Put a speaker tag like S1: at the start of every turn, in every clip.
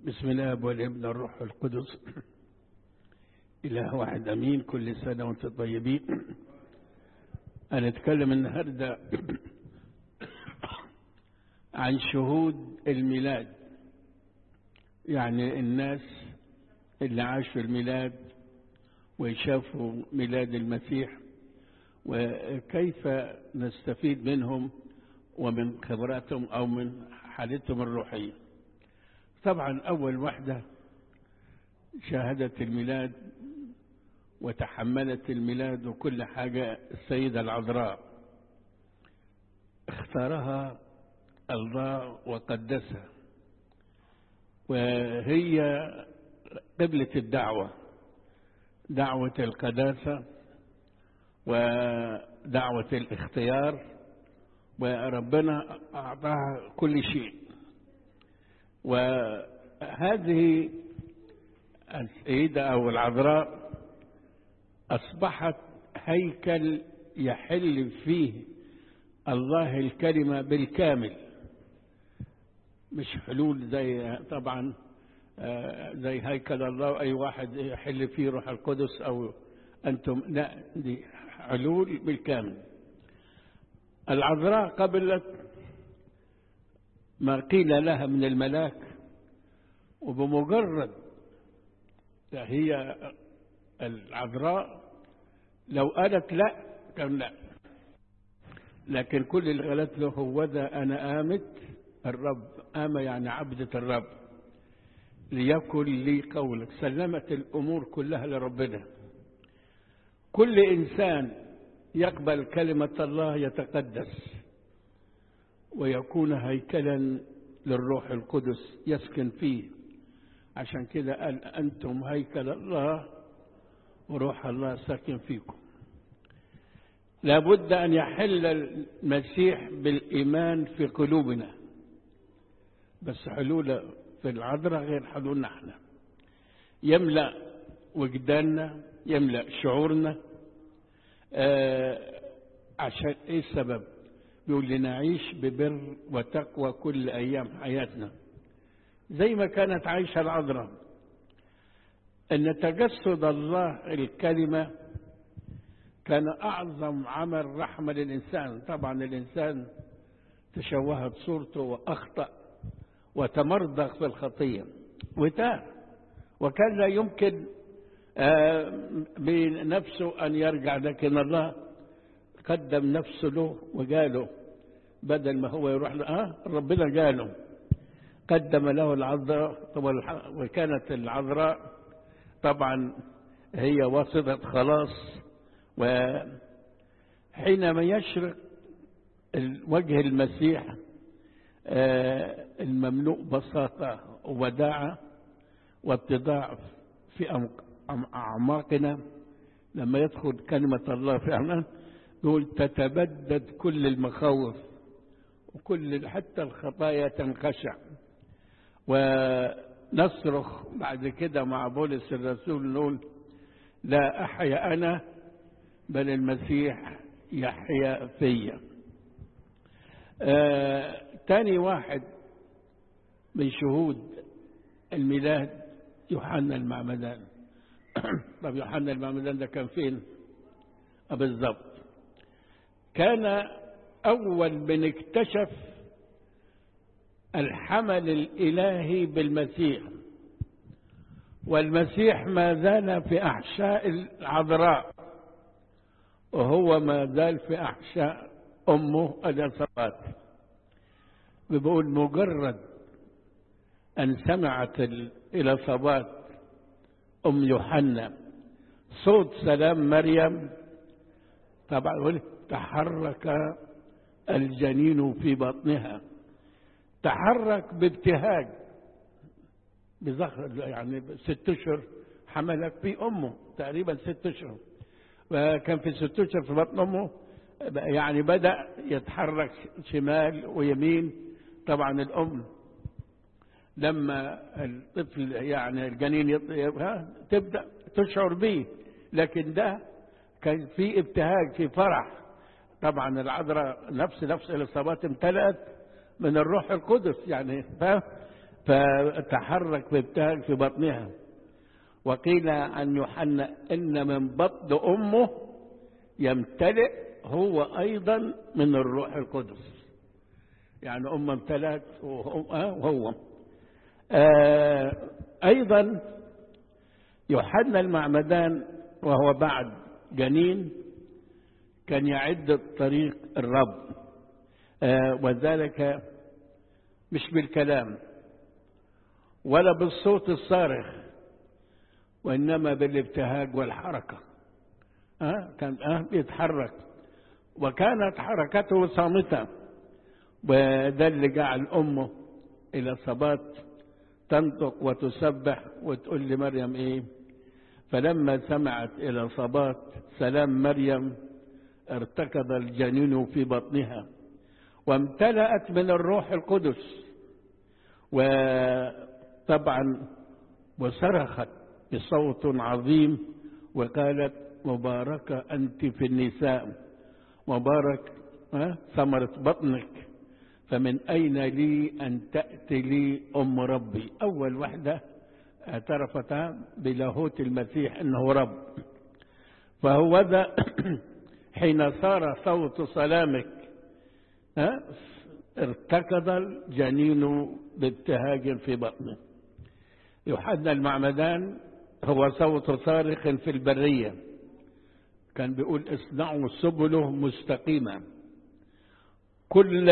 S1: بسم الله والابن الروح القدس إله واحد أمين كل سنة وانتم طيبين هنتكلم النهاردة عن شهود الميلاد يعني الناس اللي عاشوا الميلاد وشافوا ميلاد المسيح وكيف نستفيد منهم ومن خبراتهم أو من حالتهم الروحية طبعا أول وحدة شاهدت الميلاد وتحملت الميلاد وكل حاجة السيدة العذراء اختارها الله وقدسها وهي قبلة الدعوة دعوة القداسة ودعوة الاختيار وربنا أعطاها كل شيء وهذه السيدة أو العذراء أصبحت هيكل يحل فيه الله الكلمة بالكامل مش حلول زي طبعا زي هيكل الله أي واحد يحل فيه روح القدس أو أنتم لا دي حلول بالكامل العذراء قبلت ما قيل لها من الملاك وبمجرد هي العذراء لو قالت لا كان لا لكن كل اللي قالت له هو ذا أنا آمت الرب آمة يعني عبدة الرب ليكن لي قولك سلمت الأمور كلها لربنا كل إنسان يقبل كلمة الله يتقدس ويكون هيكلا للروح القدس يسكن فيه عشان كده قال أنتم هيكل الله وروح الله ساكن فيكم لابد أن يحل المسيح بالإيمان في قلوبنا بس حلوله في العذراء غير حلولنا احنا يملأ وجداننا يملأ شعورنا آه عشان ايه السبب بيقول لنعيش ببر وتقوى كل ايام حياتنا زي ما كانت عايشة العذراء ان تجسد الله الكلمة كان اعظم عمل رحمة للانسان طبعا الانسان تشوهت صورته واخطأ وتمرضغ في الخطية وتاه وكان لا يمكن بنفسه أن يرجع لكن الله قدم نفسه له وقاله بدل ما هو يروح له آه ربنا قاله قدم له العذراء وكانت العذراء طبعا هي واسطة خلاص وحينما يشرق وجه المسيح المملوء بساطة ووداعة واتضاع في أعماقنا لما يدخل كلمة الله في أعماقنا يقول تتبدد كل المخاوف وكل حتى الخطايا تنخشع ونصرخ بعد كده مع بولس الرسول نقول لا أحيا أنا بل المسيح يحيا فيا آه تاني واحد من شهود الميلاد يوحنا المعمدان طب يوحنا المعمدان ده كان فين بالضبط كان أول من اكتشف الحمل الإلهي بالمسيح والمسيح ما زال في أحشاء العذراء وهو ما زال في أحشاء أمه اليصابات بيقول مجرد أن سمعت الإلصابات أم يوحنا صوت سلام مريم طبعا تحرك الجنين في بطنها تحرك بابتهاج بزخر يعني ست اشهر حملت في امه تقريبا ست اشهر وكان في ست اشهر في بطن امه يعني بدا يتحرك شمال ويمين طبعا الام لما الطفل يعني الجنين تبدا تشعر به لكن ده كان في ابتهاج في فرح طبعا العذراء نفس نفس الاصابات امتلأت من الروح القدس يعني فاهم فتحرك بابتهاج في بطنها وقيل عن يوحنا إن من بطن أمه يمتلئ هو أيضا من الروح القدس يعني أمه امتلأت وهو آه أيضا يوحنا المعمدان وهو بعد جنين كان يعد طريق الرب آه وذلك مش بالكلام ولا بالصوت الصارخ وإنما بالابتهاج والحركة آه كان آه بيتحرك وكانت حركته صامتة وده اللي جعل أمه إلى صبات تنطق وتسبح وتقول لمريم إيه فلما سمعت إلى صبات سلام مريم ارتكض الجنين في بطنها وامتلأت من الروح القدس وطبعا وصرخت بصوت عظيم وقالت مباركة أنت في النساء مبارك ثمرة بطنك فمن أين لي أن تأتي لي أم ربي أول وحدة اعترفت بلاهوت المسيح أنه رب فهو ذا حين صار صوت سلامك ارتكض الجنين بابتهاج في بطنه يوحنا المعمدان هو صوت صارخ في البرية كان بيقول اصنعوا سبله مستقيمة كل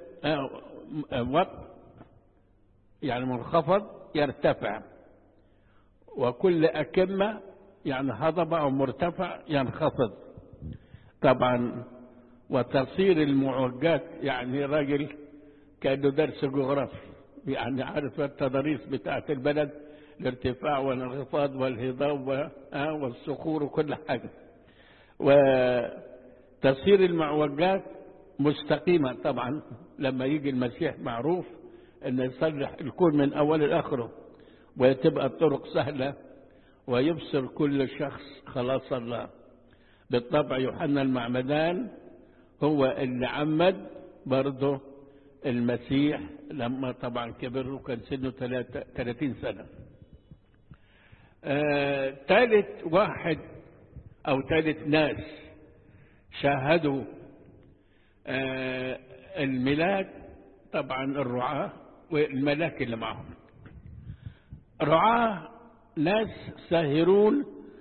S1: وقت يعني منخفض يرتفع وكل أكمة يعني هضبة أو مرتفع ينخفض طبعا وتصير المعوجات يعني راجل كأنه درس جغرافي يعني عارف التضاريس بتاعت البلد الارتفاع والانخفاض والهضاب والصخور وكل حاجة وتصير المعوجات مستقيمة طبعا لما يجي المسيح معروف أن يصلح الكون من أول لآخره وتبقى الطرق سهلة ويبصر كل شخص خلاص الله بالطبع يوحنا المعمدان هو اللي عمد برضه المسيح لما طبعا كبر وكان سنه 30 سنة آه ثالث واحد أو ثالث ناس شاهدوا آه الميلاد طبعا الرعاة والملاك اللي معهم رعاة ناس ساهرون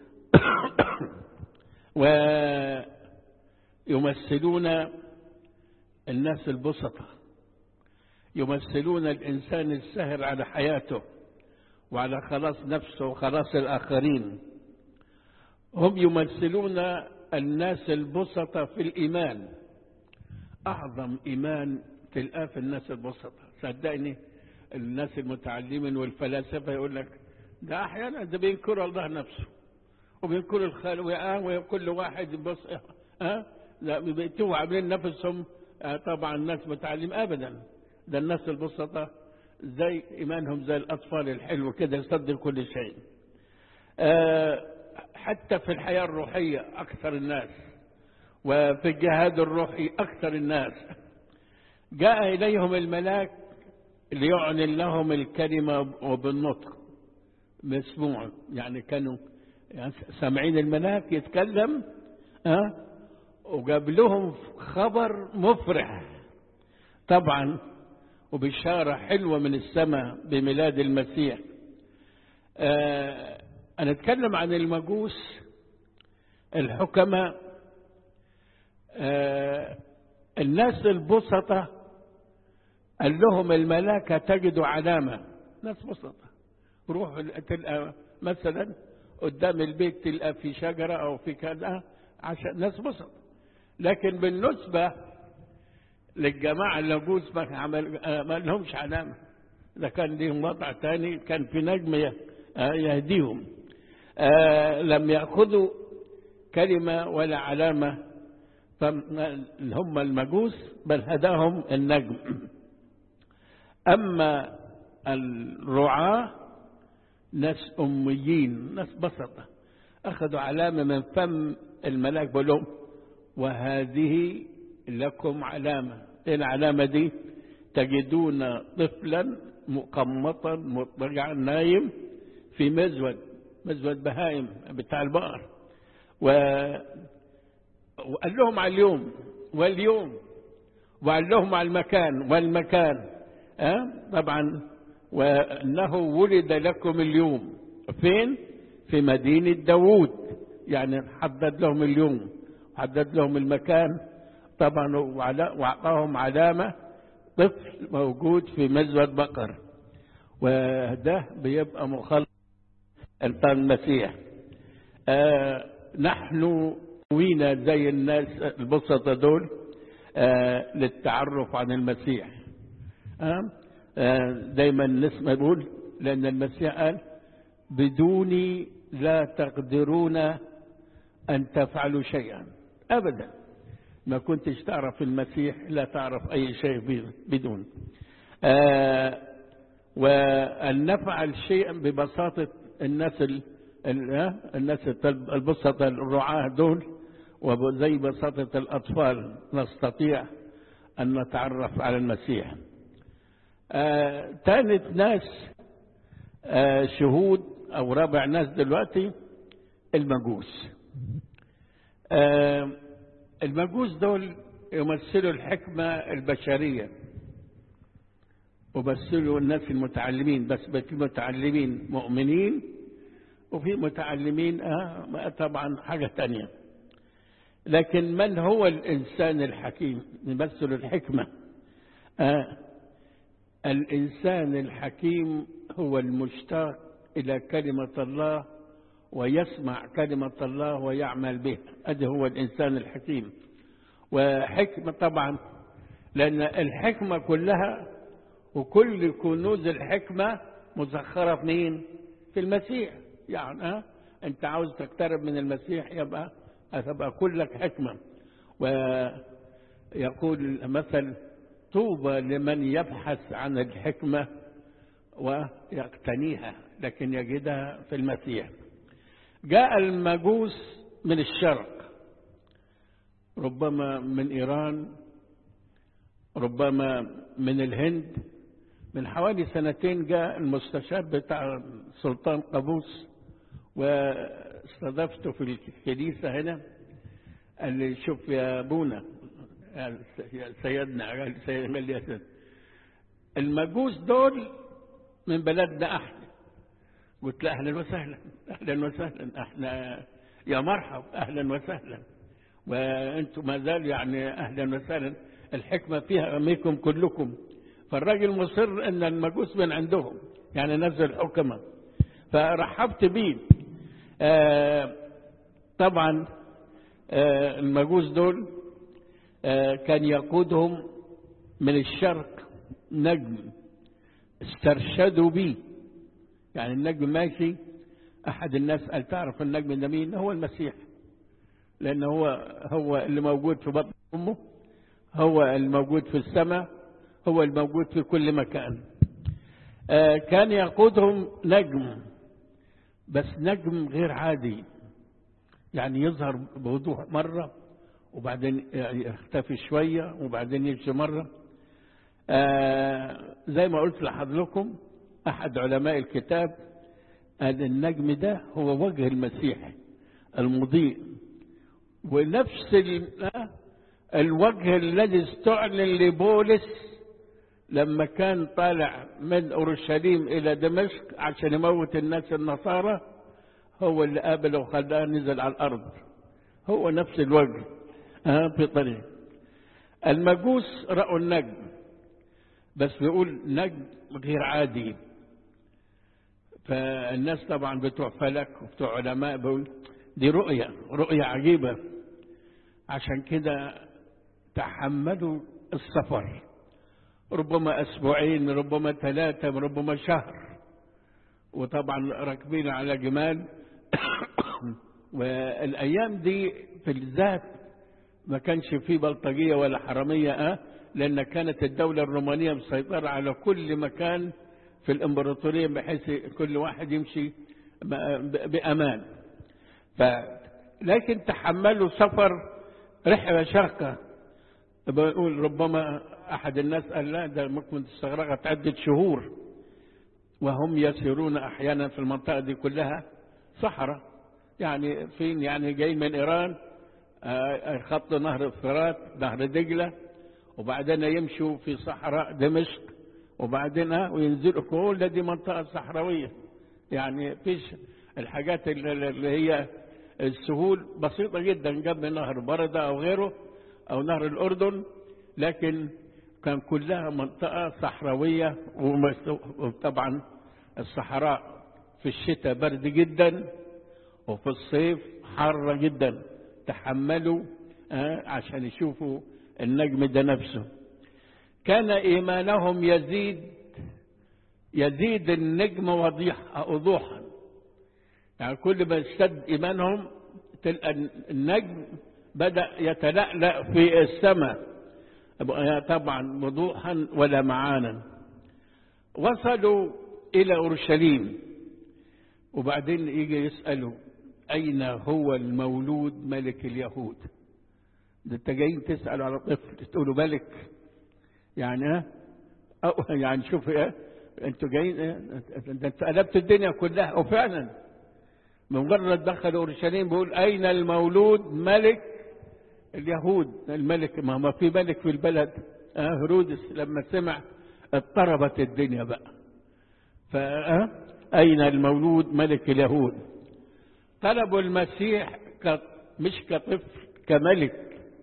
S1: ويمثلون الناس البسطة يمثلون الإنسان السهر على حياته وعلى خلاص نفسه وخلاص الآخرين هم يمثلون الناس البسطة في الإيمان أعظم إيمان تلقاه في الناس البسطة صدقني الناس المتعلمين والفلاسفة يقول لك ده أحيانا ده بينكر الله نفسه وبينكر الخلق وكل واحد بص ها لا بيتوا عاملين نفسهم طبعا الناس متعلم أبدا ده الناس البسطة زي إيمانهم زي الأطفال الحلو كده يصدق كل شيء أه حتى في الحياة الروحية أكثر الناس وفي الجهاد الروحي أكثر الناس جاء إليهم الملاك ليعلن لهم الكلمة وبالنطق مسموع يعني كانوا يعني سامعين الملاك يتكلم أه وجاب لهم خبر مفرح طبعا وبشارة حلوة من السماء بميلاد المسيح آه أنا أتكلم عن المجوس الحكماء آه الناس البسطة قال لهم الملاك تجدوا علامة ناس بسطة روح تلقى مثلا قدام البيت تلقى في شجرة أو في كذا عشان ناس بسط لكن بالنسبة للجماعة اللجوز ما عمل ما لهمش علامة ده كان ليهم وضع تاني كان في نجم يهديهم آه لم يأخذوا كلمة ولا علامة هم المجوس بل هداهم النجم أما الرعاة ناس أميين ناس بسطة أخذوا علامة من فم الملاك بقول لهم وهذه لكم علامة ايه العلامة دي تجدون طفلا مقمطا مضطجعا نايم في مزود مزود بهايم بتاع البقر و... وقال لهم على اليوم واليوم وقال لهم على المكان والمكان أه؟ طبعا وأنه ولد لكم اليوم فين في مدينة داوود يعني حدد لهم اليوم حدد لهم المكان طبعا وأعطاهم علامة طفل موجود في مزود بقر وده بيبقى مخلص المسيح آه نحن وينا زي الناس البسطة دول آه للتعرف عن المسيح آه آه دايما نسمع يقول لأن المسيح قال بدوني لا تقدرون أن تفعلوا شيئا أبدا ما كنتش تعرف المسيح لا تعرف أي شيء بدون آه وأن نفعل شيئا ببساطة الناس ال الناس البسطة الرعاة دول وزي بساطة الأطفال نستطيع أن نتعرف على المسيح آه ثالث ناس آه شهود أو رابع ناس دلوقتي المجوس آه المجوس دول يمثلوا الحكمة البشرية ومثلوا الناس المتعلمين بس في متعلمين مؤمنين وفي متعلمين آه طبعا حاجة تانية لكن من هو الإنسان الحكيم يمثل الحكمة آه الإنسان الحكيم هو المشتاق إلى كلمة الله ويسمع كلمة الله ويعمل به هذا هو الإنسان الحكيم وحكمة طبعا لأن الحكمة كلها وكل كنوز الحكمة مسخرة في مين؟ في المسيح يعني ها أنت عاوز تقترب من المسيح يبقى هتبقى كلك حكمة ويقول مثل طوبى لمن يبحث عن الحكمة ويقتنيها لكن يجدها في المسيح جاء المجوس من الشرق ربما من إيران ربما من الهند من حوالي سنتين جاء المستشار بتاع سلطان قابوس واستضفته في الكنيسة هنا قال لي شوف يا ابونا يا سيدنا قال لي يا سيدنا المجوس دول من بلدنا احنا قلت له اهلا وسهلا اهلا وسهلا احنا يا مرحب اهلا وسهلا وانتم ما زال يعني اهلا وسهلا الحكمه فيها اميكم كلكم فالراجل مصر ان المجوس من عندهم يعني نزل حكمه فرحبت بيه آه طبعا آه المجوس دول آه كان يقودهم من الشرق نجم استرشدوا بيه يعني النجم ماشي احد الناس قال تعرف النجم ده مين هو المسيح لان هو هو اللي موجود في بطن امه هو الموجود في السماء هو الموجود في كل مكان آه كان يقودهم نجم بس نجم غير عادي يعني يظهر بوضوح مرة وبعدين يختفي شوية وبعدين يمشي مرة آه زي ما قلت لحضركم أحد علماء الكتاب قال النجم ده هو وجه المسيح المضيء ونفس الوجه الذي استعلن لبولس لما كان طالع من أورشليم إلى دمشق عشان يموت الناس النصارى هو اللي قابله وخلاه نزل على الأرض هو نفس الوجه آه في طريق المجوس رأوا النجم بس بيقول نجم غير عادي فالناس طبعا بتوع فلك وبتوع علماء بيقول دي رؤية رؤية عجيبة عشان كده تحملوا السفر ربما أسبوعين ربما ثلاثة ربما شهر وطبعا راكبين على جمال والأيام دي في الذات ما كانش فيه بلطجية ولا حرامية أه لأن كانت الدولة الرومانية مسيطرة على كل مكان في الإمبراطورية بحيث كل واحد يمشي بأمان ف لكن تحملوا سفر رحلة شاقة بقول ربما أحد الناس قال لا ده ممكن تستغرقت عدة شهور وهم يسيرون أحيانا في المنطقة دي كلها صحراء يعني فين يعني جاي من إيران آه، خط نهر الفرات نهر دجلة وبعدين يمشوا في صحراء دمشق وبعدين آه، وينزلوا كل دي منطقة صحراوية يعني فيش الحاجات اللي اللي هي السهول بسيطة جدا جنب نهر بردة أو غيره أو نهر الأردن لكن كان كلها منطقة صحراوية ومس- وطبعا الصحراء في الشتاء برد جدا وفي الصيف حارة جدا تحملوا آه، عشان يشوفوا النجم ده نفسه كان إيمانهم يزيد يزيد النجم وضيح وضوحا يعني كل ما اشتد إيمانهم تلقى النجم بدأ يتلألأ في السماء طبعا وضوحا ولمعانا وصلوا إلى أورشليم وبعدين يجي يسألوا أين هو المولود ملك اليهود ده انت جايين تسأل على طفل تقولوا ملك يعني ها أو يعني شوف ايه انتوا جايين ايه ده انت قلبت الدنيا كلها وفعلا مجرد دخل اورشليم بيقول اين المولود ملك اليهود الملك ما ما في ملك في البلد آه هرودس لما سمع اضطربت الدنيا بقى فأين المولود ملك اليهود طلبوا المسيح ك... مش كطفل كملك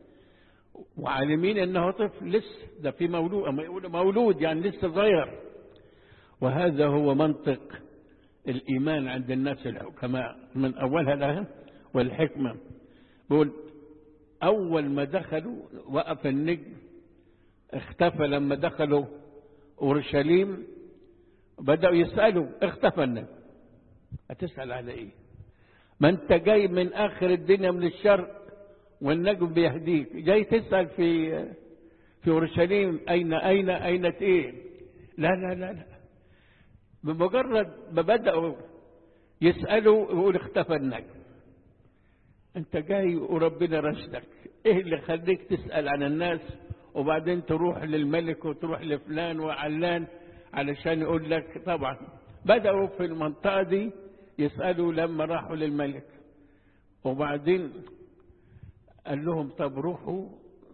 S1: وعالمين انه طفل لسه ده في مولود اما يقولوا مولود يعني لسه صغير وهذا هو منطق الايمان عند الناس الحكماء من اولها لها والحكمه بيقول اول ما دخلوا وقف النجم اختفى لما دخلوا اورشليم بداوا يسالوا اختفى النجم هتسال على ايه ما انت جاي من اخر الدنيا من الشرق والنجم بيهديك جاي تسأل في في أورشليم أين أين أين إيه لا لا لا لا بمجرد ما بدأوا يسألوا يقول اختفى النجم أنت جاي وربنا رشدك إيه اللي خليك تسأل عن الناس وبعدين تروح للملك وتروح لفلان وعلان علشان يقول لك طبعا بدأوا في المنطقة دي يسألوا لما راحوا للملك وبعدين قال لهم طب روحوا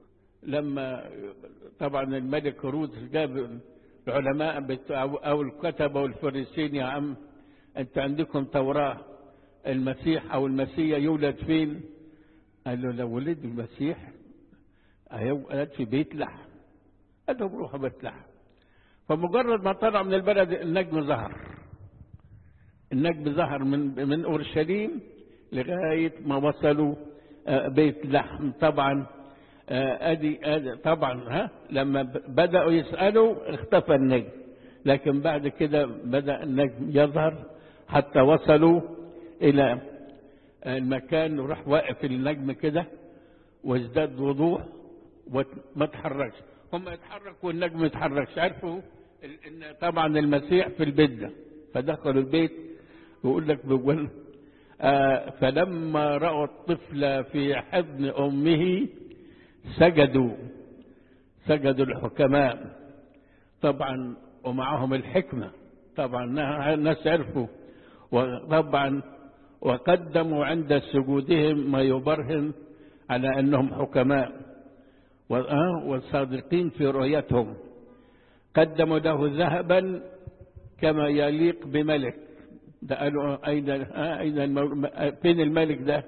S1: لما طبعا الملك هرودس جاب العلماء بتاع او الكتبه والفريسين يا عم انت عندكم توراه المسيح او المسيح يولد فين؟ قال له لو ولد المسيح هيولد في بيت لحم قال لهم روحوا بيت لحم فمجرد ما طلع من البلد النجم ظهر النجم ظهر من من اورشليم لغايه ما وصلوا بيت لحم طبعا ادي ادي طبعا ها لما بداوا يسالوا اختفى النجم لكن بعد كده بدا النجم يظهر حتى وصلوا الى المكان وراح واقف النجم كده وازداد وضوح وما تحركش هم يتحركوا والنجم ما يتحركش عرفوا ان طبعا المسيح في البيت ده فدخلوا البيت ويقول لك بيقول آه فلما رأوا الطفل في حضن أمه سجدوا سجدوا الحكماء طبعا ومعهم الحكمة طبعا الناس عرفوا وطبعا وقدموا عند سجودهم ما يبرهن على أنهم حكماء والصادقين في رؤيتهم قدموا له ذهبا كما يليق بملك ده قالوا أين أين المو... فين الملك ده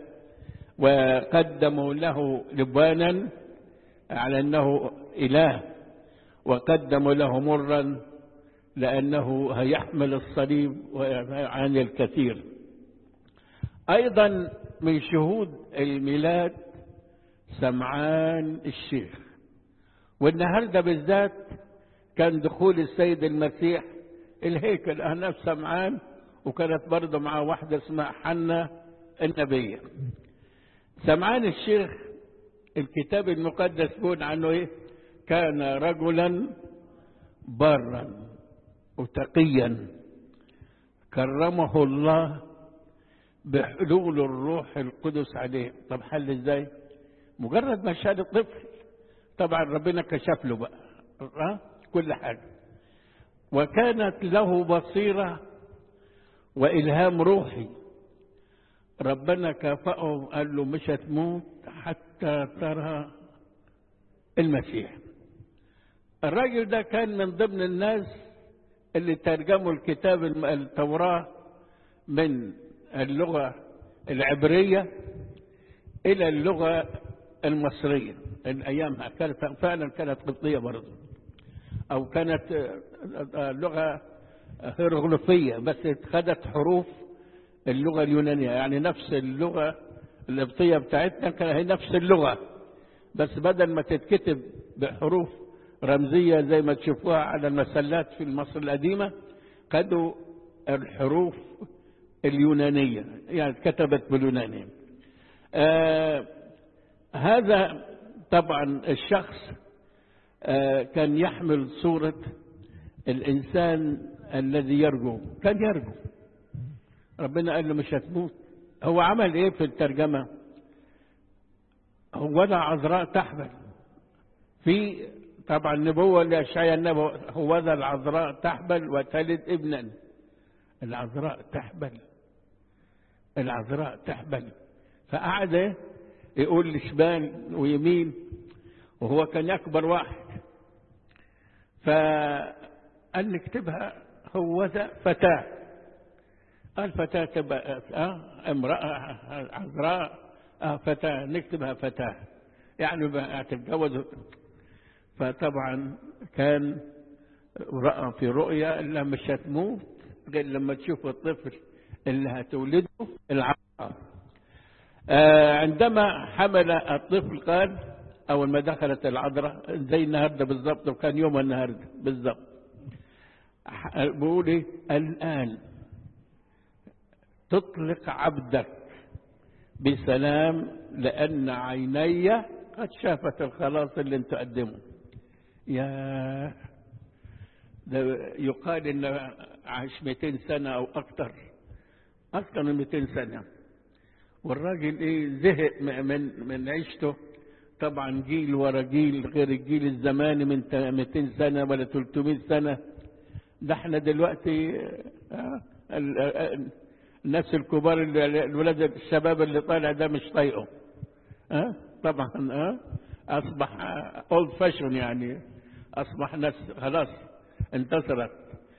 S1: وقدموا له لبانا على أنه إله وقدموا له مرا لأنه هيحمل الصليب ويعاني الكثير أيضا من شهود الميلاد سمعان الشيخ والنهارده بالذات كان دخول السيد المسيح الهيكل أهناف سمعان وكانت برضه معاه واحدة اسمها حنة النبية سمعان الشيخ الكتاب المقدس بيقول عنه ايه كان رجلا برا وتقيا كرمه الله بحلول الروح القدس عليه طب حل ازاي مجرد ما شال الطفل طبعا ربنا كشف له بقى أه؟ كل حاجه وكانت له بصيرة وإلهام روحي ربنا كافأه قال له مش هتموت حتى ترى المسيح الراجل ده كان من ضمن الناس اللي ترجموا الكتاب التوراة من اللغة العبرية إلى اللغة المصرية أيامها كانت فعلا كانت قبطية برضه أو كانت لغة هيروغليفية بس خدت حروف اللغة اليونانية يعني نفس اللغة القبطية بتاعتنا كان هي نفس اللغة بس بدل ما تتكتب بحروف رمزية زي ما تشوفوها على المسلات في مصر القديمة خدوا الحروف اليونانية يعني كتبت باليونانية آه هذا طبعا الشخص آه كان يحمل صورة الإنسان الذي يرجو كان يرجو ربنا قال له مش هتموت هو عمل ايه في الترجمة هو ذا عذراء تحمل في طبعا نبوة لأشعياء النبوة هو ذا العذراء تحمل وتلد ابنا العذراء تحمل العذراء تحمل فقعد يقول لشمال ويمين وهو كان أكبر واحد فقال نكتبها هو ذا فتاة قال فتاة تبقى آه امرأة عذراء آه فتاة نكتبها فتاة يعني بقى تتجوز فطبعا كان رأى في رؤيا إلا مش هتموت غير لما تشوف الطفل اللي هتولده العذراء آه عندما حمل الطفل قال أول ما دخلت العذراء زي النهاردة بالضبط وكان يوم النهاردة بالضبط بيقول إيه الآن تطلق عبدك بسلام لأن عيني قد شافت الخلاص اللي انت تقدمه يا ده يقال ان عاش 200 سنة او اكتر اكتر من 200 سنة والراجل ايه زهق من من عيشته طبعا جيل ورا جيل غير الجيل الزماني من 200 سنة ولا 300 سنة ده احنا دلوقتي آه الناس الكبار الولاد الشباب اللي طالع ده مش طايقه أه؟ طبعا أه؟ اصبح اولد فاشون يعني اصبح ناس خلاص انتصرت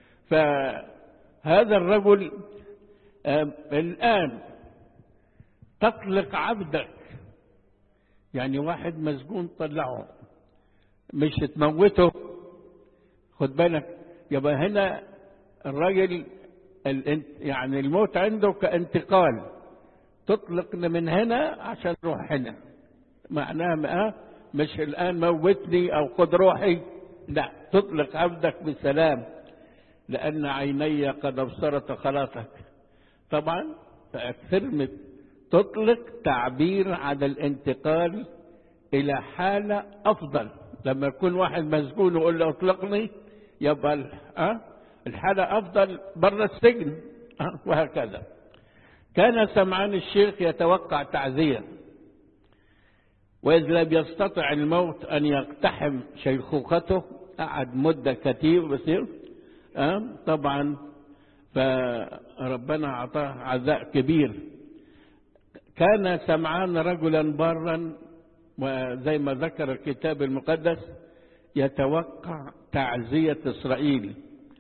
S1: فهذا الرجل آه الان تطلق عبدك يعني واحد مسجون طلعه مش تموته خد بالك يبقى هنا الراجل يعني الموت عنده كانتقال تطلقنا من هنا عشان نروح هنا معناها مش الآن موتني أو خذ روحي لا تطلق عبدك بسلام لأن عيني قد أبصرت خلاصك طبعا فأكثر من تطلق تعبير عن الانتقال إلى حالة أفضل لما يكون واحد مسجون ويقول له اطلقني يبقى أه؟ الحالة أفضل برا السجن أه؟ وهكذا كان سمعان الشيخ يتوقع تعزية وإذ لم يستطع الموت أن يقتحم شيخوخته قعد مدة كثير بصير أه؟ طبعا فربنا أعطاه عزاء كبير كان سمعان رجلا بارا وزي ما ذكر الكتاب المقدس يتوقع تعزية إسرائيل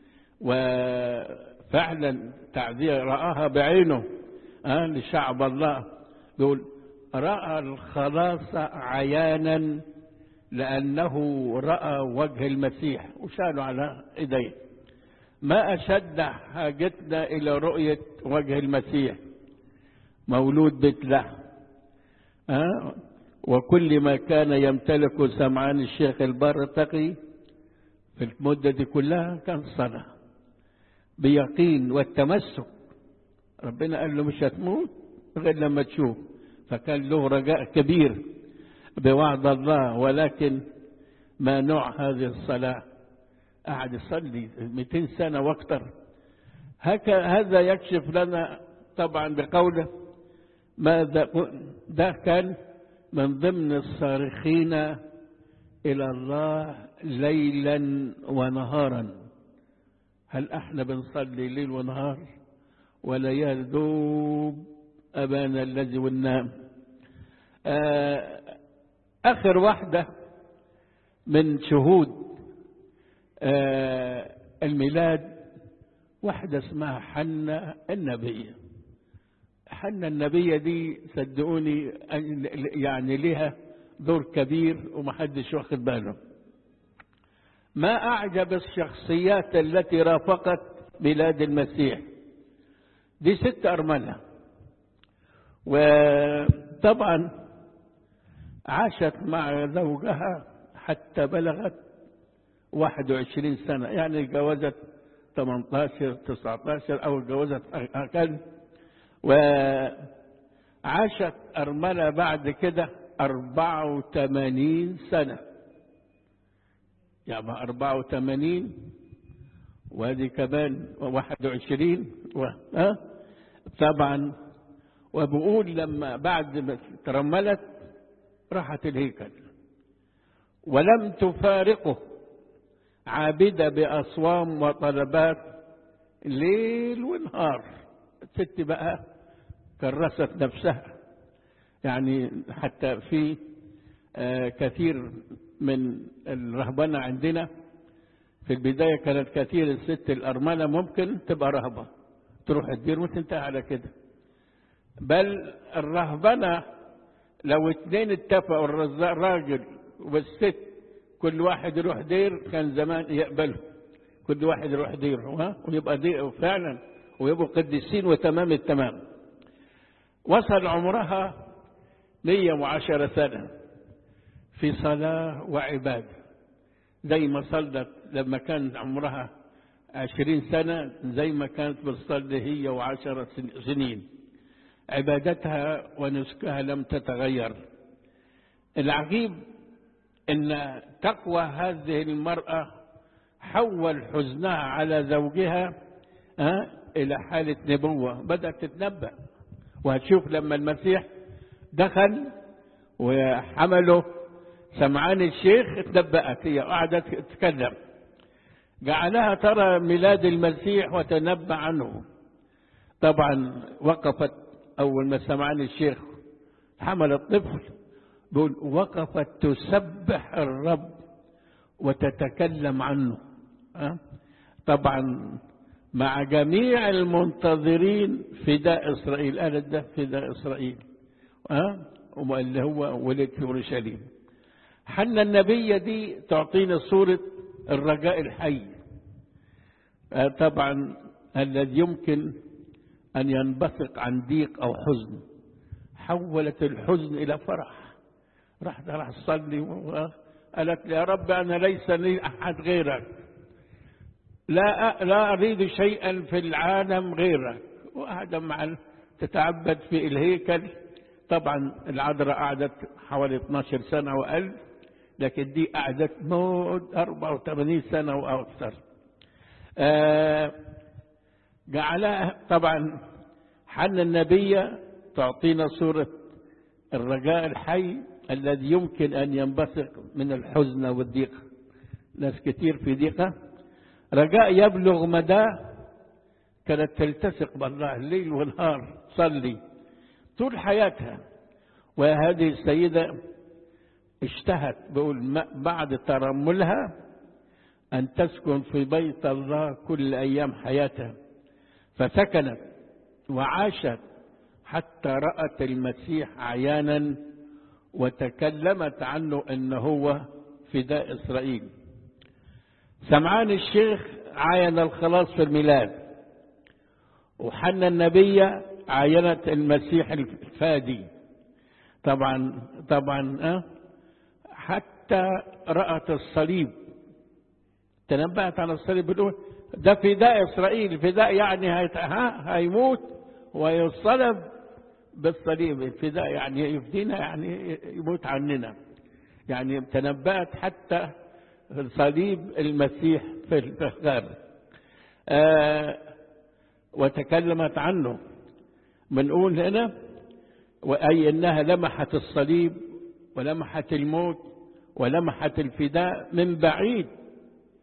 S1: وفعلا تعزية رآها بعينه أه لشعب الله يقول رأى الخلاص عيانا لأنه رأى وجه المسيح وشالوا على إيديه ما أشد حاجتنا إلى رؤية وجه المسيح مولود بتله أه؟ وكل ما كان يمتلك سمعان الشيخ البر التقي في المدة دي كلها كان صلاة بيقين والتمسك ربنا قال له مش هتموت غير لما تشوف فكان له رجاء كبير بوعد الله ولكن ما نوع هذه الصلاة قعد يصلي 200 سنة واكثر هذا يكشف لنا طبعا بقوله ماذا ده كان من ضمن الصارخين إلى الله ليلا ونهارا هل احنا بنصلي ليل ونهار ولا يذوب أبانا الذي والنام آخر واحدة من شهود الميلاد واحدة اسمها حنة النبية حنة النبية دي صدقوني يعني لها دور كبير ومحدش واخد باله ما أعجب الشخصيات التي رافقت ميلاد المسيح دي ست أرملة وطبعا عاشت مع زوجها حتى بلغت 21 سنة يعني جوزت 18 19 أو جوزت أقل وعاشت أرملة بعد كده 84 سنة يعني 84 وهذه كمان 21 و... أه؟ طبعا وبقول لما بعد ما ترملت راحت الهيكل ولم تفارقه عابدة بأصوام وطلبات ليل ونهار الست بقى كرست نفسها يعني حتى في آه كثير من الرهبنة عندنا في البداية كانت كثير الست الأرملة ممكن تبقى رهبة تروح الدير وتنتهي على كده بل الرهبنة لو اتنين اتفقوا الراجل والست كل واحد يروح دير كان زمان يقبله كل واحد يروح دير ها ويبقى دير فعلا ويبقوا قديسين وتمام التمام وصل عمرها 110 سنة في صلاة وعبادة زي ما صلت لما كان عمرها عشرين سنة زي ما كانت بتصلي هي وعشر سنين عبادتها ونسكها لم تتغير العجيب ان تقوى هذه المرأة حول حزنها على زوجها أه إلى حالة نبوة بدأت تتنبأ وهتشوف لما المسيح دخل وحمله سمعان الشيخ اتنبأت هي قعدت تتكلم جعلها ترى ميلاد المسيح وتنبأ عنه طبعا وقفت أول ما سمعان الشيخ حمل الطفل بيقول وقفت تسبح الرب وتتكلم عنه أه؟ طبعا مع جميع المنتظرين فداء إسرائيل قالت ده فداء إسرائيل أه؟ اللي هو ولد في اورشليم حنا النبية دي تعطينا صورة الرجاء الحي أه طبعا الذي يمكن أن ينبثق عن ضيق أو حزن حولت الحزن إلى فرح راحت راح تصلي وقالت يا رب أنا ليس لي أحد غيرك لا لا أريد شيئا في العالم غيرك وقاعدة مع تتعبد في الهيكل طبعا العذراء قعدت حوالي 12 سنة وألف لكن دي قعدت موت 84 سنة وأكثر آه جعلها طبعا حن النبية تعطينا صورة الرجاء الحي الذي يمكن أن ينبثق من الحزن والضيق ناس كتير في ضيقة رجاء يبلغ مداه كانت تلتصق بالله الليل والنهار تصلي طول حياتها وهذه السيدة اشتهت بقول بعد ترملها أن تسكن في بيت الله كل أيام حياتها فسكنت وعاشت حتى رأت المسيح عيانا وتكلمت عنه أنه هو فداء إسرائيل سمعان الشيخ عاين الخلاص في الميلاد وحنا النبية عاينت المسيح الفادي طبعا طبعا أه حتى رأت الصليب تنبأت على الصليب بتقول ده فداء إسرائيل فداء يعني هيت... ها هيموت ويصلب بالصليب الفداء يعني يفدينا يعني يموت عننا يعني تنبأت حتى صليب المسيح في الغار آه وتكلمت عنه بنقول هنا وأي أنها لمحت الصليب ولمحت الموت ولمحت الفداء من بعيد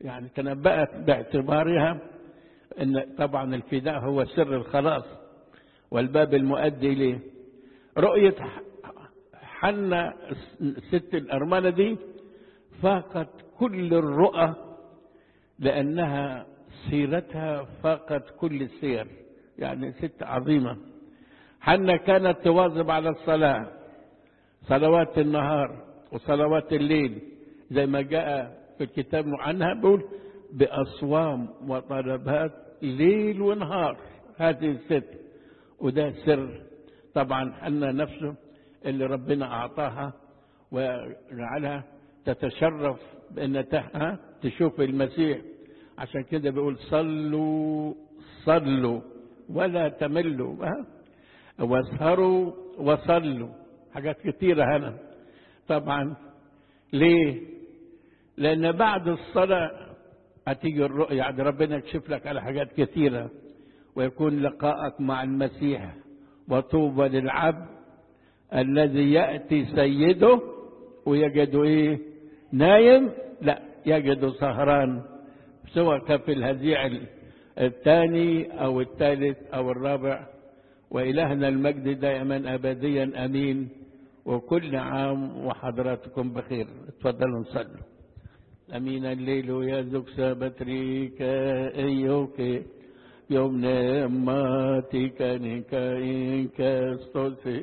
S1: يعني تنبأت باعتبارها ان طبعا الفداء هو سر الخلاص والباب المؤدي اليه رؤية حنا الست الأرملة دي فاقت كل الرؤى لأنها سيرتها فاقت كل السير يعني ست عظيمة حنا كانت تواظب على الصلاة صلوات النهار وصلوات الليل زي ما جاء في الكتاب عنها بيقول بأصوام وطلبات ليل ونهار هذه الست وده سر طبعا حنا نفسه اللي ربنا أعطاها وجعلها تتشرف بأن تشوف المسيح عشان كده بيقول صلوا صلوا ولا تملوا واسهروا وصلوا حاجات كتيرة هنا طبعا ليه لأن بعد الصلاة هتيجي الرؤية يعني ربنا يكشف لك على حاجات كتيرة ويكون لقائك مع المسيح وطوبى للعبد الذي يأتي سيده ويجد ايه نايم لا يجد سهران سواء كان في الهزيع الثاني او الثالث او الرابع وإلهنا المجد دائما أبديا أمين وكل عام وحضراتكم بخير تفضلوا نصلوا أمين الليل يا زكسا بتريك أيوك يوم نماتك نكاينك استوسي